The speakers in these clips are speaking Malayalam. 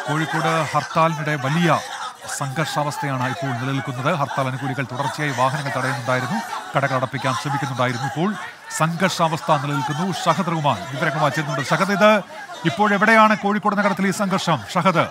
കോഴിക്കോട് ഹർത്താലിനിടെ വലിയ സംഘർഷാവസ്ഥയാണ് ഇപ്പോൾ നിലനിൽക്കുന്നത് ഹർത്താൽ അനുകൂലികൾ തുടർച്ചയായി വാഹനങ്ങൾ തടയുന്നുണ്ടായിരുന്നു കടകൾ അടപ്പിക്കാൻ ശ്രമിക്കുന്നുണ്ടായിരുന്നു ഇപ്പോൾ സംഘർഷാവസ്ഥ നിലനിൽക്കുന്നു ഷഹദ് റഹ്മാൻ വിവരങ്ങളുമായി ചേരുന്നുണ്ട് ഷഹദ് ഇത് ഇപ്പോഴെവിടെയാണ് കോഴിക്കോട് നഗരത്തിൽ ഈ സംഘർഷം ഷഹദ്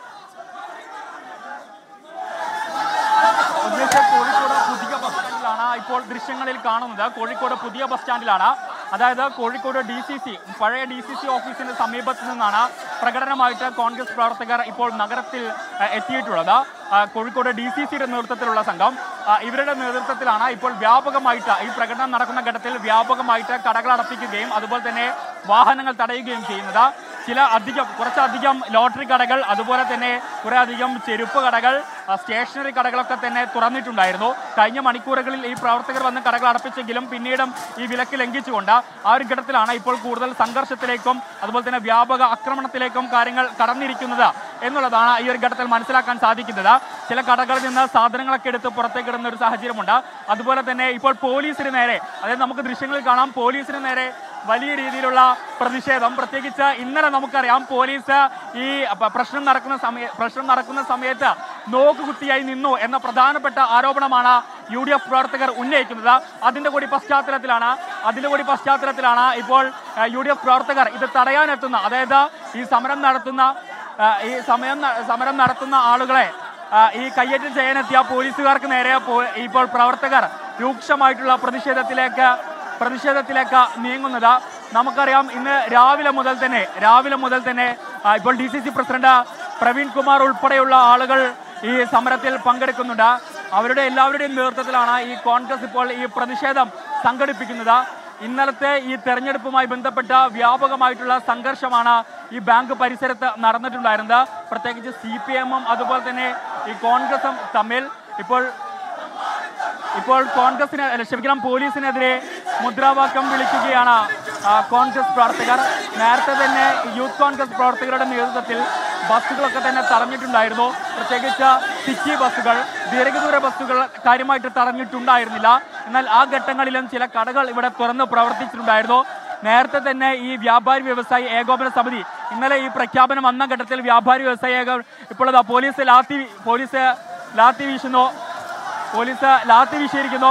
ഉദ്ദേശം കോഴിക്കോട് പുതിയ ബസ് സ്റ്റാൻഡിലാണ് ഇപ്പോൾ ദൃശ്യങ്ങളിൽ കാണുന്നത് കോഴിക്കോട് പുതിയ ബസ് സ്റ്റാൻഡിലാണ് അതായത് കോഴിക്കോട് ഡി സി സി പഴയ ഡി സി സി ഓഫീസിന് സമീപത്ത് നിന്നാണ് പ്രകടനമായിട്ട് കോൺഗ്രസ് പ്രവർത്തകർ ഇപ്പോൾ നഗരത്തിൽ അഹ്, എത്തിയിട്ടുള്ളത് ആ, കോഴിക്കോട് ഡി സി സിയുടെ നേതൃത്വത്തിലുള്ള സംഘം ആ, ഇവരുടെ നേതൃത്വത്തിലാണ് ഇപ്പോൾ വ്യാപകമായിട്ട് ഈ പ്രകടനം നടക്കുന്ന ഘട്ടത്തിൽ വ്യാപകമായിട്ട് കടകൾ അടപ്പിക്കുകയും അതുപോലെ തന്നെ വാഹനങ്ങൾ തടയുകയും ചെയ്യുന്നത് ചില അധികം കുറച്ചധികം ലോട്ടറി കടകൾ അതുപോലെ തന്നെ കുറെ അധികം ചെരുപ്പ് കടകൾ ആ, സ്റ്റേഷനറി കടകളൊക്കെ തന്നെ തുറന്നിട്ടുണ്ടായിരുന്നു കഴിഞ്ഞ മണിക്കൂറുകളിൽ ഈ പ്രവർത്തകർ വന്ന് കടകൾ അടപ്പിച്ചെങ്കിലും പിന്നീടും ഈ വിലക്ക് ലംഘിച്ചുകൊണ്ട് ആ ഒരു ഘട്ടത്തിലാണ് ഇപ്പോൾ കൂടുതൽ സംഘർഷത്തിലേക്കും അതുപോലെ തന്നെ വ്യാപക ആക്രമണത്തിലേക്കും കാര്യങ്ങൾ കടന്നിരിക്കുന്നത് എന്നുള്ളതാണ് ഈ ഒരു ഘട്ടത്തിൽ മനസ്സിലാക്കാൻ സാധിക്കുന്നത് ചില കടകളിൽ നിന്ന് സാധനങ്ങളൊക്കെ എടുത്ത് പുറത്തേക്ക് ഇടുന്ന ഒരു സാഹചര്യമുണ്ട് അതുപോലെ തന്നെ ഇപ്പോൾ പോലീസിന് നേരെ അതായത് നമുക്ക് ദൃശ്യങ്ങളിൽ കാണാം പോലീസിന് നേരെ വലിയ രീതിയിലുള്ള പ്രതിഷേധം പ്രത്യേകിച്ച് ഇന്നലെ നമുക്കറിയാം പോലീസ് ഈ പ- പ്രശ്നം നടക്കുന്ന സമയ പ്രശ്നം നടക്കുന്ന സമയത്ത് നോക്കുകുത്തിയായി നിന്നു എന്ന പ്രധാനപ്പെട്ട ആരോപണമാണ് യു ഡി എഫ് പ്രവർത്തകർ ഉന്നയിക്കുന്നത് അതിന്റെ കൂടി പശ്ചാത്തലത്തിലാണ് അതിന്റെ കൂടി പശ്ചാത്തലത്തിലാണ് ഇപ്പോൾ ഏഹ്, യു ഡി എഫ് പ്രവർത്തകർ ഇത് തടയാനെത്തുന്ന അതായത് ഈ സമരം നടത്തുന്ന ഏഹ്, ഈ സമയം ന- സമരം നടത്തുന്ന ആളുകളെ ആ, ഈ കയ്യേറ്റം ചെയ്യാനെത്തിയ പോലീസുകാർക്ക് നേരെ പോ- ഇപ്പോൾ പ്രവർത്തകർ രൂക്ഷമായിട്ടുള്ള പ്രതിഷേധത്തിലേക്ക് പ്രതിഷേധത്തിലേക്ക് നീങ്ങുന്നത് നമുക്കറിയാം ഇന്ന് രാവിലെ മുതൽ തന്നെ രാവിലെ മുതൽ തന്നെ ആ, ഇപ്പോൾ D C C president Praveen Kumar ഉൾപ്പെടെയുള്ള ആളുകൾ ഈ സമരത്തിൽ പങ്കെടുക്കുന്നുണ്ട് അവരുടെ എല്ലാവരുടെയും നേതൃത്വത്തിലാണ് ഈ കോൺഗ്രസ് ഇപ്പോൾ ഈ പ്രതിഷേധം സംഘടിപ്പിക്കുന്നത് ഇന്നലത്തെ ഈ തെരഞ്ഞെടുപ്പുമായി ബന്ധപ്പെട്ട വ്യാപകമായിട്ടുള്ള സംഘർഷമാണ് ഈ ബാങ്ക് പരിസരത്ത് നടന്നിട്ടുണ്ടായിരുന്നത് പ്രത്യേകിച്ച് സി പി എമ്മും അതുപോലെ തന്നെ ഈ കോൺഗ്രസും തമ്മിൽ ഇപ്പോൾ ഇപ്പോൾ കോൺഗ്രസിന് അല്ല, ക്ഷമിക്കണം പോലീസിനെതിരെ മുദ്രാവാക്യം വിളിക്കുകയാണ് ആ, കോൺഗ്രസ് പ്രവർത്തകർ നേരത്തെ തന്നെ യൂത്ത് കോൺഗ്രസ് പ്രവർത്തകരുടെ നേതൃത്വത്തിൽ ബസ്സുകളൊക്കെ തന്നെ തടഞ്ഞിട്ടുണ്ടായിരുന്നു പ്രത്യേകിച്ച് സിറ്റി ബസ്സുകൾ ദീർഘദൂര ബസ്സുകൾ കാര്യമായിട്ട് തടഞ്ഞിട്ടുണ്ടായിരുന്നില്ല എന്നാൽ ആ ഘട്ടങ്ങളിലും ചില കടകൾ ഇവിടെ തുറന്ന് പ്രവർത്തിച്ചിട്ടുണ്ടായിരുന്നു നേരത്തെ തന്നെ ഈ വ്യാപാരി വ്യവസായി ഏകോപന സമിതി ഇന്നലെ ഈ പ്രഖ്യാപനം വന്ന ഘട്ടത്തിൽ വ്യാപാരി വ്യവസായി ഏകോ ഇപ്പോൾ അതാ പോലീസ് ലാത്തി പോലീസ് ലാത്തി വീശുന്നു പോലീസ് ലാത്തി വീശിയിരിക്കുന്നു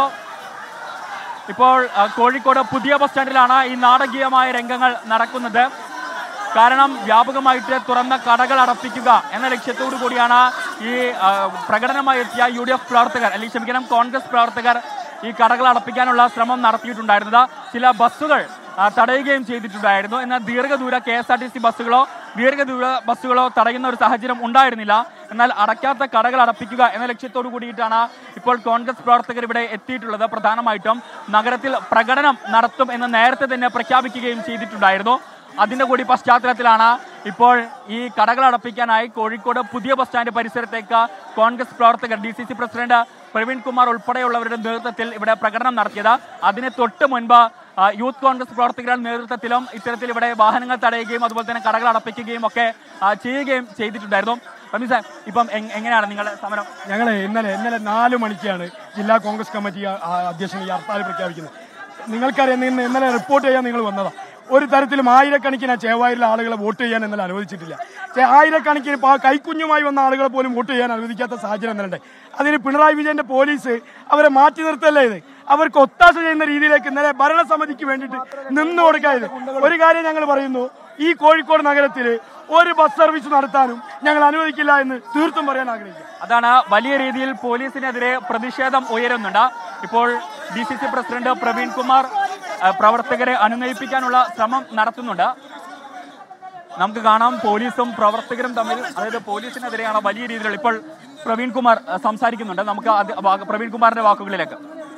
ഇപ്പോൾ ആ, കോഴിക്കോട് പുതിയ ബസ് സ്റ്റാൻഡിലാണ് ഈ നാടകീയമായ രംഗങ്ങൾ നടക്കുന്നത് കാരണം വ്യാപകമായിട്ട് തുറന്ന കടകൾ അടപ്പിക്കുക എന്ന ലക്ഷ്യത്തോടു കൂടിയാണ് ഈ ആ, പ്രകടനമായി എത്തിയ യു ഡി എഫ് പ്രവർത്തകർ അല്ലെങ്കിൽ ക്ഷമിക്കണം കോൺഗ്രസ് പ്രവർത്തകർ ഈ കടകൾ അടപ്പിക്കാനുള്ള ശ്രമം നടത്തിയിട്ടുണ്ടായിരുന്നത് ചില ബസ്സുകൾ ആ, തടയുകയും ചെയ്തിട്ടുണ്ടായിരുന്നു എന്നാൽ ദീർഘദൂര K S R T C ബസ്സുകളോ ദീർഘദൂര ബസ്സുകളോ തടയുന്ന ഒരു സാഹചര്യം ഉണ്ടായിരുന്നില്ല എന്നാൽ അടയ്ക്കാത്ത കടകൾ അടപ്പിക്കുക എന്ന ലക്ഷ്യത്തോടു കൂടിയിട്ടാണ് ഇപ്പോൾ കോൺഗ്രസ് പ്രവർത്തകർ ഇവിടെ എത്തിയിട്ടുള്ളത് പ്രധാനമായിട്ടും നഗരത്തിൽ പ്രകടനം നടത്തും എന്ന് നേരത്തെ തന്നെ പ്രഖ്യാപിക്കുകയും ചെയ്തിട്ടുണ്ടായിരുന്നു അതിന്റെ കൂടി പശ്ചാത്തലത്തിലാണ് ഇപ്പോൾ ഈ കടകൾ അടപ്പിക്കാനായി കോഴിക്കോട് പുതിയ ബസ് സ്റ്റാൻഡ് പരിസരത്തേക്ക് കോൺഗ്രസ് പ്രവർത്തകർ D C C president Praveen Kumar ഉൾപ്പെടെയുള്ളവരുടെ നേതൃത്വത്തിൽ ഇവിടെ പ്രകടനം നടത്തിയത് അതിന് തൊട്ട് മുൻപ് ആ, യൂത്ത് കോൺഗ്രസ് പ്രവർത്തകരുടെ നേതൃത്വത്തിലും ഇത്തരത്തിൽ ഇവിടെ വാഹനങ്ങൾ തടയുകയും അതുപോലെ തന്നെ കടകൾ അടപ്പിക്കുകയും ഒക്കെ ആ, ചെയ്യുകയും ചെയ്തിട്ടുണ്ടായിരുന്നു റമീസ ഇപ്പം എങ്- എങ്ങനെയാണ് നിങ്ങളുടെ സമരം ഞങ്ങൾ ഇന്നലെ ഇന്നലെ നാല് മണിക്കാണ് ജില്ലാ കോൺഗ്രസ് കമ്മിറ്റി ആ- ആ അധ്യക്ഷൻ ഈ ഹർത്താൽ പ്രഖ്യാപിക്കുന്നത് നിങ്ങൾക്കറിയാം ഇന്ന് ഇന്നലെ റിപ്പോർട്ട് ചെയ്യാൻ നിങ്ങൾ വന്നതാ ഒരു തരത്തിലും ആയിരക്കണക്കിന് ചേവായിലെ ആളുകളെ വോട്ട് ചെയ്യാൻ ഇന്നലെ അനുവദിച്ചിട്ടില്ല ചെ- ആയിരക്കണക്കിന് പാ- കൈക്കുഞ്ഞുമായി വന്ന ആളുകളെ പോലും വോട്ട് ചെയ്യാൻ അനുവദിക്കാത്ത സാഹചര്യം ഇന്നലെ ഉണ്ടായി അതിന് പിണറായി വിജയന്റെ പോലീസ് അവരെ മാറ്റി നിർത്തല്ലേ ഇത് അവർക്ക് ഒത്താശ ചെയ്യുന്ന രീതിയിലേക്ക് ഇന്നലെ ഭരണസമിതിക്ക് വേണ്ടിയിട്ട് നിന്നു കൊടുക്കായത് ഒരു കാര്യം ഞങ്ങൾ പറയുന്നു ഈ കോഴിക്കോട് നഗരത്തിൽ ഒരു ബസ് സർവീസ് നടത്താനും ഞങ്ങൾ അനുവദിക്കില്ല എന്ന് തീർത്തും പറയാൻ ആഗ്രഹിക്കുന്നു അതാണ് വലിയ രീതിയിൽ പോലീസിനെതിരെ പ്രതിഷേധം ഉയരുന്നുണ്ട് ഇപ്പോൾ D C C president Praveen Kumar ആ, പ്രവർത്തകരെ അനുനയിപ്പിക്കാനുള്ള ശ്രമം നടത്തുന്നുണ്ട് നമുക്ക് കാണാം പോലീസും പ്രവർത്തകരും തമ്മിൽ അതായത് പോലീസിനെതിരെയാണ് വലിയ രീതിയിലുള്ള ഇപ്പോൾ പ്രവീൺ കുമാർ ആ, സംസാരിക്കുന്നുണ്ട് നമുക്ക് അത് വാ- പ്രവീൺ കുമാറിന്റെ വാക്കുകളിലേക്ക്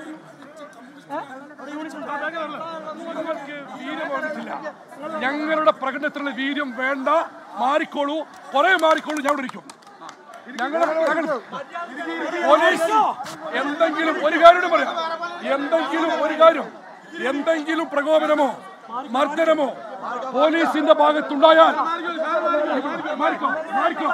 ഞങ്ങളുടെ പ്രകടനത്തിലുള്ള വീര്യം വേണ്ട മാറിക്കോളൂ കുറെ മാറിക്കോളൂ ഞാൻ ഇവിടെ ഇരിക്കും ഞങ്ങളുടെ പ്രകടനം- പോലീസ് എന്തെങ്കിലും ഒരു കാര്യം കൂടി പറയാം എന്തെങ്കിലും ഒരു കാര്യം എന്തെങ്കിലും പ്രകോപനമോ മർദ്ദനമോ പോലീസിന്റെ ഭാഗത്തുണ്ടായാൽ മാറിക്കോ മാറിക്കോ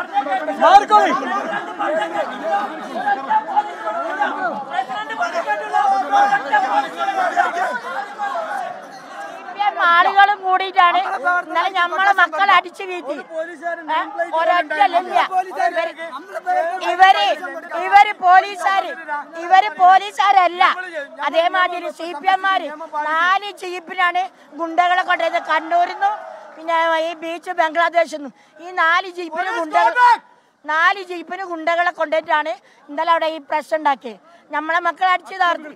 ആളുകളും കൂടിയിട്ടാണ് ഇന്നലെ നമ്മളെ മക്കളെ അടിച്ചു വീഴ്ത്തി ഏ? ഒരൊറ്റലില്ല ഇവര് ഇവര് പോലീസുകാര് ഇവര് പോലീസുകാരല്ല അതേമാതിരി സി പി എംമാര് നാല് ജീപ്പിനാണ് ഗുണ്ടകളെ കൊണ്ടത് കണ്ണൂരിന്നും പിന്നെ ഈ ബീച്ച് ബംഗ്ലാദേശിൽ നിന്നും ഈ നാല് ജീപ്പിന് ഗുണ്ടകൾ നാല് ജീപ്പിന് ഗുണ്ടകളെ കൊണ്ടിട്ടാണ് ഇന്നലെ അവിടെ ഈ പ്രശ്നം ഉണ്ടാക്കിയത് നമ്മളെ മക്കളെ അടിച്ചു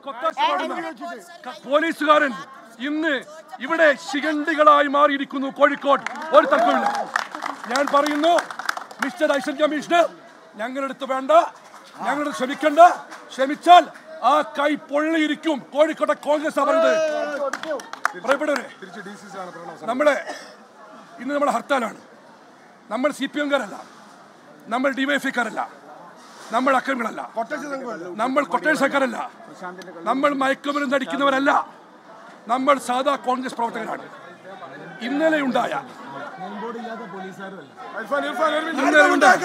ക- പോലീസുകാരൻ ഇന്ന് ഇവിടെ ശിഖണ്ഡികളായി മാറിയിരിക്കുന്നു കോഴിക്കോട് ഒരു തർക്കമില്ല ഞാൻ പറയുന്നു മിസ്റ്റർ ഐസൻ കമ്മീഷണർ ഞങ്ങളുടെ അടുത്ത് വേണ്ട ഞങ്ങളുടെ ക്ഷമിക്കണ്ട ക്ഷമിച്ചാൽ ആ കൈ പൊള്ളിയിരിക്കും കോഴിക്കോട്ടെ കോൺഗ്രസ് പറഞ്ഞത് പ്രിയപ്പെട്ടവരെ നമ്മളെ ഇന്ന് നമ്മുടെ ഹർത്താലാണ് നമ്മൾ സി പി എംകാരല്ല നമ്മൾ ഡിവൈഎഫ്ഐക്കാരല്ല നമ്മൾ അക്രമികളല്ല നമ്മൾ കൊട്ടേഴ്സക്കാരല്ല നമ്മൾ മയക്കുമരുന്ന് അടിക്കുന്നവരല്ല നമ്മൾ സാധാ കോൺഗ്രസ് പ്രവർത്തകരാണ് ഇന്നലെ ഉണ്ടായ ഇന്നലെ ഉണ്ടായ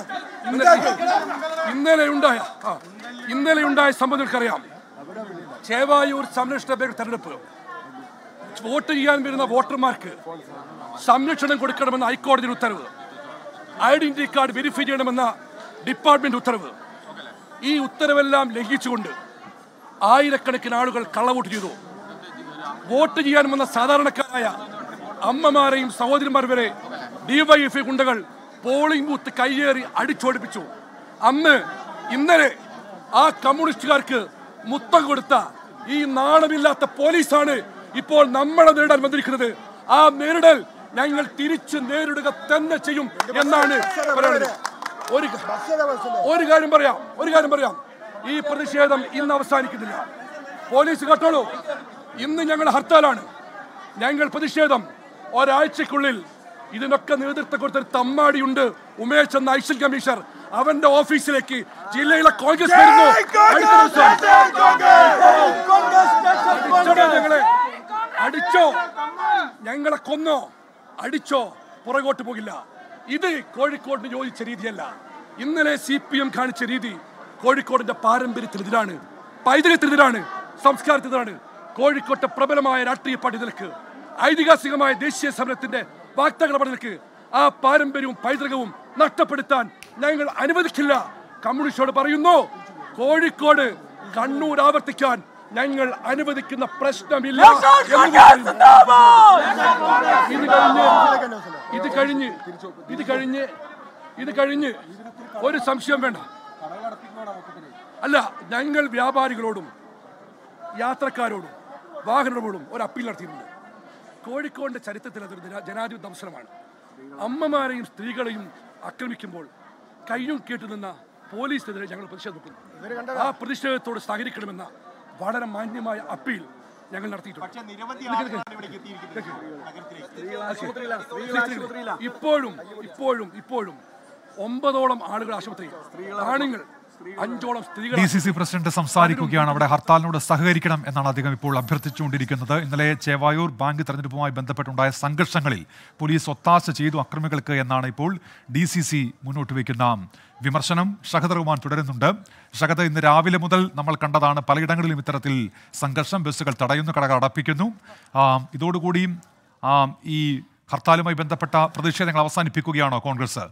ഇന്നലെ ഉണ്ടായ ആ, ഇന്നലെ ഉണ്ടായ സംഭവം നിങ്ങൾക്കറിയാം ചേവായൂർ സംരക്ഷണ ബാങ്ക് തെരഞ്ഞെടുപ്പ് വോട്ട് ചെയ്യാൻ വരുന്ന വോട്ടർമാർക്ക് സംരക്ഷണം കൊടുക്കണമെന്ന ഹൈക്കോടതിയുടെ ഉത്തരവ് ഐഡന്റിറ്റി കാർഡ് വെരിഫൈ ചെയ്യണമെന്ന ഡിപ്പാർട്ട്മെന്റ് ഉത്തരവ് ഈ ഉത്തരവെല്ലാം ലംഘിച്ചുകൊണ്ട് ആയിരക്കണക്കിന് ആളുകൾ കള്ളവോട്ട് ചെയ്തു വോട്ട് ചെയ്യാൻ വന്ന സാധാരണക്കാരായ അമ്മമാരെയും സഹോദരിമാർ വരെ ഡിവൈഎഫ്ഐ ഗുണ്ടകൾ പോളിംഗ് ബൂത്ത് കയ്യേറി അടിച്ചോടിപ്പിച്ചു അന്ന് ഇന്നലെ ആ കമ്മ്യൂണിസ്റ്റുകാർക്ക് മുത്തം കൊടുത്ത ഈ നാണമില്ലാത്ത പോലീസാണ് ഇപ്പോൾ നമ്മളെ നേരിടാൻ വന്നിരിക്കുന്നത് ആ നേരിടൽ ഞങ്ങൾ തിരിച്ചു നേരിടുക തന്നെ ചെയ്യും എന്നാണ് പറയുന്നത് ഒരു ഒരു കാര്യം പറയാം ഒരു കാര്യം പറയാം ഈ പ്രതിഷേധം ഇന്ന് അവസാനിക്കുന്നില്ല പോലീസ് കേട്ടോളൂ ഇന്ന് ഞങ്ങൾ ഹർത്താലാണ് ഞങ്ങൾ പ്രതിഷേധം ഒരാഴ്ചക്കുള്ളിൽ ഇതിനൊക്കെ നേതൃത്വം കൊടുത്തൊരു തമ്മാടിയുണ്ട് ഉമേഷ് എന്ന ഐശ്വൽ കമ്മീഷണർ അവന്റെ ഓഫീസിലേക്ക് ജില്ലയിലെ കോൺഗ്രസ് വരുന്നു അടുത്ത ദിവസം. അടിച്ചോടാ ഞങ്ങളെ അടിച്ചോ ഞങ്ങളെ കൊന്നോ അടിച്ചോ പുറകോട്ട് പോകില്ല ഇത് കോഴിക്കോടിന് യോജിച്ച രീതിയല്ല ഇന്നലെ സി പി എം കാണിച്ച രീതി കോഴിക്കോടിന്റെ പാരമ്പര്യത്തിനെതിരാണ് പൈതൃകത്തിനെതിരാണ് സംസ്കാരത്തിനെതിരാണ് കോഴിക്കോട്ടെ പ്രബലമായ രാഷ്ട്രീയ പാർട്ടി നിലക്ക് ഐതിഹാസികമായ ദേശീയ സമരത്തിന്റെ വാക്തകള നിലക്ക് ആ പാരമ്പര്യവും പൈതൃകവും നഷ്ടപ്പെടുത്താൻ ഞങ്ങൾ അനുവദിക്കില്ല കമ്മ്യൂണിസ്റ്റോട് പറയുന്നു കോഴിക്കോട് കണ്ണൂർ ആവർത്തിക്കാൻ ഞങ്ങൾ അനുവദിക്കുന്ന പ്രശ്നമില്ല എന്ന് പറയുന്നു. ഇത് കഴിഞ്ഞ് ഇത് കഴിഞ്ഞ് ഇത് കഴിഞ്ഞ് ഇത് കഴിഞ്ഞ് ഒരു സംശയം വേണ്ട അല്ല ഞങ്ങൾ വ്യാപാരികളോടും യാത്രക്കാരോടും വാഹനങ്ങളോടും ഒരു അപ്പീൽ നടത്തിയിട്ടുണ്ട് കോഴിക്കോടിന്റെ ചരിത്രത്തിൽ അതൊരു ജനാ- ജനാധിപത്യ അവസരമാണ് അമ്മമാരെയും സ്ത്രീകളെയും ആക്രമിക്കുമ്പോൾ കയ്യും കേട്ടു നിന്ന പോലീസിനെതിരെ ഞങ്ങൾ പ്രതിഷേധിക്കുന്നു ആ പ്രതിഷേധത്തോട് സഹകരിക്കണമെന്ന വളരെ മാന്യമായ അപ്പീൽ ഞങ്ങൾ നടത്തിയിട്ടുണ്ട് ഇപ്പോഴും ഇപ്പോഴും ഇപ്പോഴും ഒമ്പതോളം ആളുകൾ ആശുപത്രിയിൽ ആണുങ്ങൾ അഞ്ചോളം സ്ത്രീകൾ ഡി സി സി പ്രസിഡന്റ് സംസാരിക്കുകയാണ് അവിടെ ഹർത്താലിനോട് സഹകരിക്കണം എന്നാണ് അദ്ദേഹം ഇപ്പോൾ അഭ്യർത്ഥിച്ചുകൊണ്ടിരിക്കുന്നത് ഇന്നലെ ചേവായൂർ ബാങ്ക് തെരഞ്ഞെടുപ്പുമായി ബന്ധപ്പെട്ടുണ്ടായ സംഘർഷങ്ങളിൽ പോലീസ് ഒത്താശ ചെയ്തു അക്രമികൾക്ക് എന്നാണ് ഇപ്പോൾ ഡി സി സി മുന്നോട്ട് വയ്ക്കുന്ന വിമർശനം ഷഹദ് റഹ്മാൻ തുടരുന്നുണ്ട് ഷഹദ് ഇന്ന് രാവിലെ മുതൽ നമ്മൾ കണ്ടതാണ് പലയിടങ്ങളിലും ഇത്തരത്തിൽ സംഘർഷം ബസ്സുകൾ തടയുന്നു കടകൾ അടപ്പിക്കുന്നു ആ, ഇതോടുകൂടി ആ, ഈ ഹർത്താലുമായി ബന്ധപ്പെട്ട പ്രതിഷേധങ്ങൾ അവസാനിപ്പിക്കുകയാണോ കോൺഗ്രസ്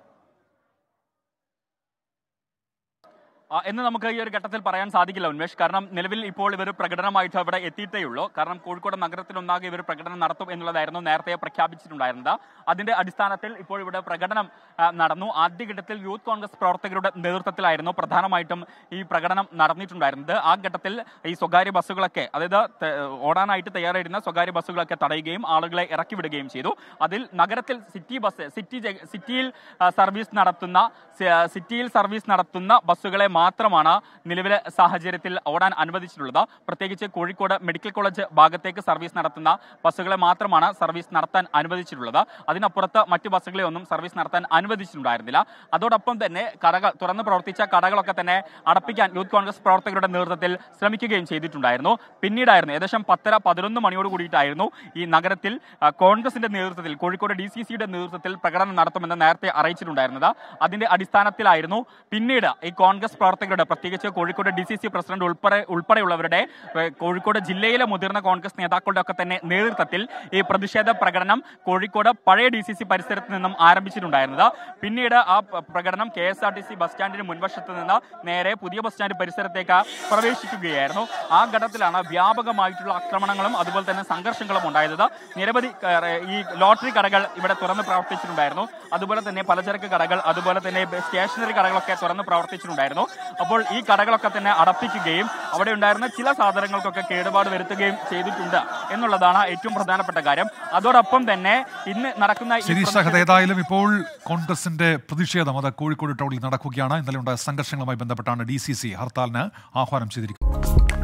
ആ, എന്ന് നമുക്ക് ഈ ഒരു ഘട്ടത്തിൽ പറയാൻ സാധിക്കില്ല ഉന്മേഷ് കാരണം നിലവിൽ ഇപ്പോൾ ഇവർ പ്രകടനമായിട്ട് അവിടെ എത്തിയിട്ടേ ഉള്ളൂ കാരണം കോഴിക്കോട് നഗരത്തിലൊന്നാകെ ഇവർ പ്രകടനം നടത്തും എന്നുള്ളതായിരുന്നു നേരത്തെ പ്രഖ്യാപിച്ചിട്ടുണ്ടായിരുന്നത് അതിന്റെ അടിസ്ഥാനത്തിൽ ഇപ്പോൾ ഇവിടെ പ്രകടനം ആ, നടന്നു ആദ്യഘട്ടത്തിൽ യൂത്ത് കോൺഗ്രസ് പ്രവർത്തകരുടെ നേതൃത്വത്തിലായിരുന്നു പ്രധാനമായിട്ടും ഈ പ്രകടനം നടന്നിട്ടുണ്ടായിരുന്നത് ആ ഘട്ടത്തിൽ ഈ സ്വകാര്യ ബസ്സുകളൊക്കെ അതായത് ത- ഓടാനായിട്ട് തയ്യാറായിരുന്ന സ്വകാര്യ ബസ്സുകളൊക്കെ തടയുകയും ആളുകളെ ഇറക്കി വിടുകയും ചെയ്തു അതിൽ നഗരത്തിൽ സിറ്റി ബസ് സിറ്റി ജ- സിറ്റിയിൽ ആ, സർവീസ് നടത്തുന്ന സി- സിറ്റിയിൽ സർവീസ് നടത്തുന്ന ബസ്സുകളെ മാത്രമാണ് നിലവിലെ സാഹചര്യത്തിൽ ഓടാൻ അനുവദിച്ചിട്ടുള്ളത് പ്രത്യേകിച്ച് കോഴിക്കോട് മെഡിക്കൽ കോളേജ് ഭാഗത്തേക്ക് സർവീസ് നടത്തുന്ന ബസ്സുകളെ മാത്രമാണ് സർവീസ് നടത്താൻ അനുവദിച്ചിട്ടുള്ളത് അതിനപ്പുറത്ത് മറ്റു ബസ്സുകളെ ഒന്നും സർവീസ് നടത്താൻ അനുവദിച്ചിട്ടുണ്ടായിരുന്നില്ല അതോടൊപ്പം തന്നെ കടകൾ തുറന്ന് പ്രവർത്തിച്ച കടകളൊക്കെ തന്നെ അടപ്പിക്കാൻ യൂത്ത് കോൺഗ്രസ് പ്രവർത്തകരുടെ നേതൃത്വത്തിൽ ശ്രമിക്കുകയും ചെയ്തിട്ടുണ്ടായിരുന്നു പിന്നീടായിരുന്നു ഏകദേശം പത്തര പതിനൊന്ന് മണിയോട് കൂടിയിട്ടായിരുന്നു ഈ നഗരത്തിൽ ആ, കോൺഗ്രസിന്റെ നേതൃത്വത്തിൽ കോഴിക്കോട് ഡി സി സിയുടെ നേതൃത്വത്തിൽ പ്രകടനം നടത്തുമെന്ന് നേരത്തെ അറിയിച്ചിട്ടുണ്ടായിരുന്നത് അതിന്റെ അടിസ്ഥാനത്തിലായിരുന്നു പിന്നീട് ഈ കോൺഗ്രസ് പ്രവർത്തകർ പ്രവർത്തകരുടെ പ്രത്യേകിച്ച് Kozhikode D C C president ഉൾപ്പെടെ ഉൾപ്പെടെയുള്ളവരുടെ ഏഹ്, കോഴിക്കോട് ജില്ലയിലെ മുതിർന്ന കോൺഗ്രസ് നേതാക്കളുടെ ഒക്കെ തന്നെ നേതൃത്വത്തിൽ ഈ പ്രതിഷേധ പ്രകടനം കോഴിക്കോട് പഴയ ഡി സി സി പരിസരത്ത് നിന്നും ആരംഭിച്ചിട്ടുണ്ടായിരുന്നത് പിന്നീട് ആ പ- പ്രകടനം K S R T C bus സ്റ്റാൻഡിന് മുൻവശത്ത് നിന്ന് നേരെ പുതിയ ബസ് സ്റ്റാൻഡ് പരിസരത്തേക്ക് പ്രവേശിക്കുകയായിരുന്നു ആ ഘട്ടത്തിലാണ് വ്യാപകമായിട്ടുള്ള ആക്രമണങ്ങളും അതുപോലെ തന്നെ സംഘർഷങ്ങളും ഉണ്ടായത് നിരവധി ഏഹ്, ഈ ലോട്ടറി കടകൾ ഇവിടെ തുറന്ന് പ്രവർത്തിച്ചിട്ടുണ്ടായിരുന്നു അതുപോലെ തന്നെ പലചരക്ക് കടകൾ അതുപോലെ തന്നെ സ്റ്റേഷനറി കടകളൊക്കെ തുറന്ന് പ്രവർത്തിച്ചിട്ടുണ്ടായിരുന്നു അപ്പോൾ ഈ കടകളൊക്കെ തന്നെ അടപ്പിക്കുകയും അവിടെ ഉണ്ടായിരുന്ന ചില സാധനങ്ങൾക്കൊക്കെ കേടുപാട് വരുത്തുകയും ചെയ്തിട്ടുണ്ട് എന്നുള്ളതാണ് ഏറ്റവും പ്രധാനപ്പെട്ട കാര്യം അതോടൊപ്പം തന്നെ ഇന്ന് നടക്കുന്ന ഈ ശരി പ്രതിഷേധ- ഷഹദ് ഏതായാലും ഇപ്പോൾ കോൺഗ്രസിന്റെ പ്രതിഷേധം അത് കോഴിക്കോട് ടൗണിൽ നടക്കുകയാണ് ഇന്നലെ ഉണ്ടായ സംഘർഷങ്ങളുമായി ബന്ധപ്പെട്ടാണ് ഡി സി സി ഹർത്താലിന് ആഹ്വാനം ചെയ്തിരിക്കുന്നത്